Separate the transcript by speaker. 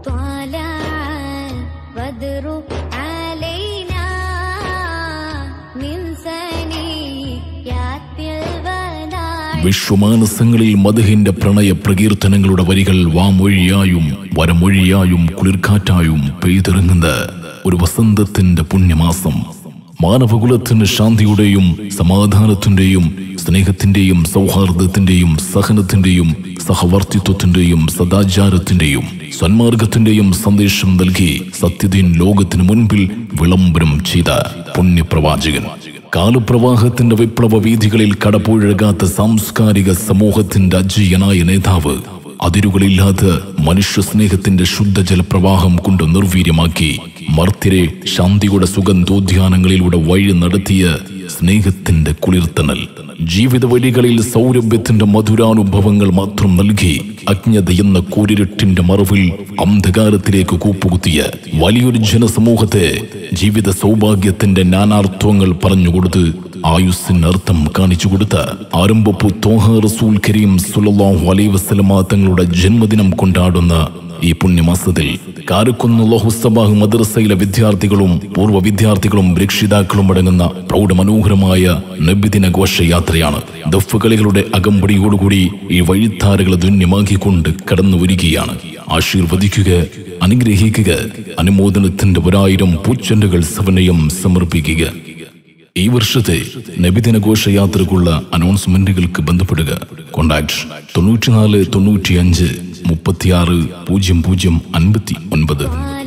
Speaker 1: طلع البدر علينا من ثنيات الوداع
Speaker 2: വിശ്വമാനസങ്ങളിൽ മധുഹിന്റെ പ്രണയ പ്രകീർത്തനങ്ങളുടെ വരികൾ വാമൊഴിയായും വരമൊഴിയായും കുളിർക്കാറ്റായും പെയ്തിറങ്ങുന്ന ഒരു വസന്തത്തിന്റെ പുണ്യമാസം മാനവകുലത്തിന് ശാന്തിയുടെയും സമാധാനത്തിന്റെയും സ്നേഹത്തിന്റെയും സൗഹാർദ്ദത്തിന്റെയും സഹനത്തിന്റെയും സഹവർത്തിത്വത്തിന്റെയും സദാചാരത്തിന്റെയും സന്മാർഗത്തിന്റെയും സന്ദേശം നൽകി സത്യദീൻ ലോകത്തിനു മുൻപിൽ വിളംബരം ചെയ്ത പുണ്യപ്രവാചകൻ കാലപ്രവാഹത്തിന്റെ വിപ്ലവ വീഥികളിൽ കടപുഴകാത്ത സാംസ്കാരിക സമൂഹത്തിന്റെ അജയ്യനായ നേതാവ് അതിരുകളില്ലാത്ത മനുഷ്യ സ്നേഹത്തിന്റെ ശുദ്ധജല പ്രവാഹം കൊണ്ട് നിർവീര്യമാക്കി മർത്യരെ ശാന്തിയുടെ സുഗന്ധോദ്യാനങ്ങളിലൂടെ വഴി നടത്തിയ സ്നേഹത്തിന്റെ കുളിർത്തണൽ ജീവിത വഴികളിൽ സൗരഭ്യത്തിന്റെ മധുരാനുഭവങ്ങൾ മാത്രം നൽകി അജ്ഞത എന്ന കൂരിരുട്ടിന്റെ മറവിൽ അന്ധകാരത്തിലേക്ക് കൂപ്പുകുത്തിയ വലിയൊരു ജനസമൂഹത്തെ ജീവിത സൗഭാഗ്യത്തിന്റെ നാനാർത്ഥങ്ങൾ പറഞ്ഞുകൊടുത്ത് ആയുസ്സിന് അർത്ഥം കാണിച്ചു കൊടുത്ത ആരംഭപ്പു തോഹ റസൂൽ കരീം സുലല്ലാഹു അലൈ വസ്ലമ തങ്ങളുടെ ജന്മദിനം കൊണ്ടാടുന്ന ഈ പുണ്യമാസത്തിൽ കാരക്കുന്ന് ലോഹുസബാഹ് മദ്രസയിലെ വിദ്യാർത്ഥികളും പൂർവ്വ വിദ്യാർത്ഥികളും രക്ഷിതാക്കളും അടങ്ങുന്ന പ്രൗഢമനോഹരമായ നബിദിന ഘോഷയാത്രയാണ് ദഫുകളികളുടെ അകമ്പടിയോടുകൂടി ഈ വഴിത്താരകളെ ധന്യമാക്കിക്കൊണ്ട് കടന്നു വരികയാണ് ആശീർവദിക്കുക അനുഗ്രഹിക്കുക അനുമോദനത്തിന്റെ ഒരായിരം പൂച്ചെണ്ടുകൾ സവനയം സമർപ്പിക്കുക ഈ വർഷത്തെ നബിദിന ഘോഷയാത്രക്കുള്ള അനൗൺസ്മെന്റുകൾക്ക് ബന്ധപ്പെടുക കോണ്ടാക്ട് തൊണ്ണൂറ്റിനാല് തൊണ്ണൂറ്റിയഞ്ച് മുപ്പത്തിയാറ് പൂജ്യം പൂജ്യം അൻപത്തി ഒൻപത്